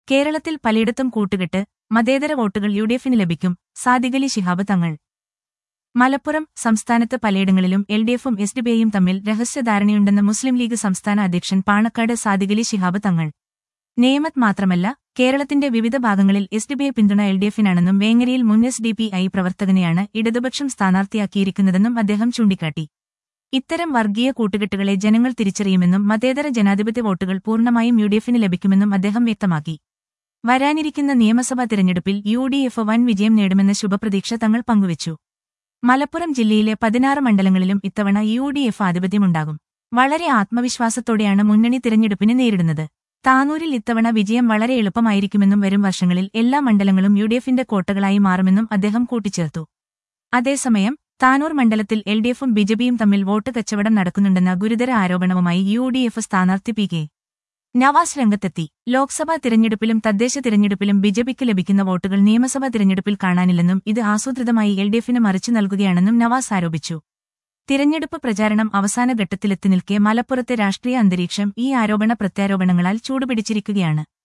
കേരളത്തിൽ പലയിടത്തും കൂട്ടുകെട്ട് മതേതര വോട്ടുകൾ യു ഡി എഫിന് ലഭിക്കും സാദിഖലി ശിഹാബ് തങ്ങൾ മലപ്പുറം സംസ്ഥാനത്ത് പലയിടങ്ങളിലും എൽ ഡി എഫും എസ് ഡി ബി ഐയും തമ്മിൽ രഹസ്യധാരണയുണ്ടെന്ന് മുസ്ലിം ലീഗ് സംസ്ഥാന അധ്യക്ഷൻ പാണക്കാട് സാദിഖലി ശിഹാബ് തങ്ങൾ നേമത്ത് മാത്രമല്ല കേരളത്തിന്റെ വിവിധ ഭാഗങ്ങളിൽ എസ് ഡി ബി ഐ പിന്തുണ എൽ ഡി എഫിനാണെന്നും വേങ്ങരയിൽ മുൻ എസ് ഡി പി ഐ പ്രവർത്തകനെയാണ് ഇടതുപക്ഷം സ്ഥാനാർത്ഥിയാക്കിയിരിക്കുന്നതെന്നും അദ്ദേഹം ചൂണ്ടിക്കാട്ടി ഇത്തരം വർഗീയ കൂട്ടുകെട്ടുകളെ ജനങ്ങൾ തിരിച്ചറിയുമെന്നും മതേതര ജനാധിപത്യ വോട്ടുകൾ പൂർണ്ണമായും യു ഡി എഫിന് ലഭിക്കുമെന്നും അദ്ദേഹം വ്യക്തമാക്കി വരാനിരിക്കുന്ന നിയമസഭാ തിരഞ്ഞെടുപ്പിൽ യു ഡി എഫ് വൻ വിജയം നേടുമെന്ന ശുഭപ്രതീക്ഷ തങ്ങൾ പങ്കുവച്ചു മലപ്പുറം ജില്ലയിലെ പതിനാറ് മണ്ഡലങ്ങളിലും ഇത്തവണ യു ഡി എഫ് ആധിപത്യമുണ്ടാകും വളരെ ആത്മവിശ്വാസത്തോടെയാണ് മുന്നണി തിരഞ്ഞെടുപ്പിനെ നേരിടുന്നത് താനൂരിൽ ഇത്തവണ വിജയം വളരെ എളുപ്പമായിരിക്കുമെന്നും വരും വർഷങ്ങളിൽ എല്ലാ മണ്ഡലങ്ങളും യു ഡി എഫിന്റെ കോട്ടകളായി മാറുമെന്നും അദ്ദേഹം കൂട്ടിച്ചേർത്തു അതേസമയം താനൂർ മണ്ഡലത്തിൽ എൽ ഡി എഫും ബിജെപിയും തമ്മിൽ വോട്ട് കച്ചവടം നടക്കുന്നുണ്ടെന്ന ഗുരുതര ആരോപണവുമായി യു ഡി എഫ് സ്ഥാനാർത്ഥി പി കെ നവാസ് രംഗത്തെത്തി ലോക്സഭാ തിരഞ്ഞെടുപ്പിലും തദ്ദേശ തിരഞ്ഞെടുപ്പിലും ബിജെപിക്ക് ലഭിക്കുന്ന വോട്ടുകൾ നിയമസഭാ തിരഞ്ഞെടുപ്പിൽ കാണാനില്ലെന്നും ഇത് ആസൂത്രിതമായി എൽ ഡി എഫിന് മറിച്ചു നൽകുകയാണെന്നും നവാസ് ആരോപിച്ചു തിരഞ്ഞെടുപ്പ് പ്രചാരണം അവസാന ഘട്ടത്തിലെത്തി നിൽക്കെ മലപ്പുറത്തെ രാഷ്ട്രീയ അന്തരീക്ഷം ഈ ആരോപണ പ്രത്യാരോപണങ്ങളാൽ ചൂടുപിടിച്ചിരിക്കുകയാണ്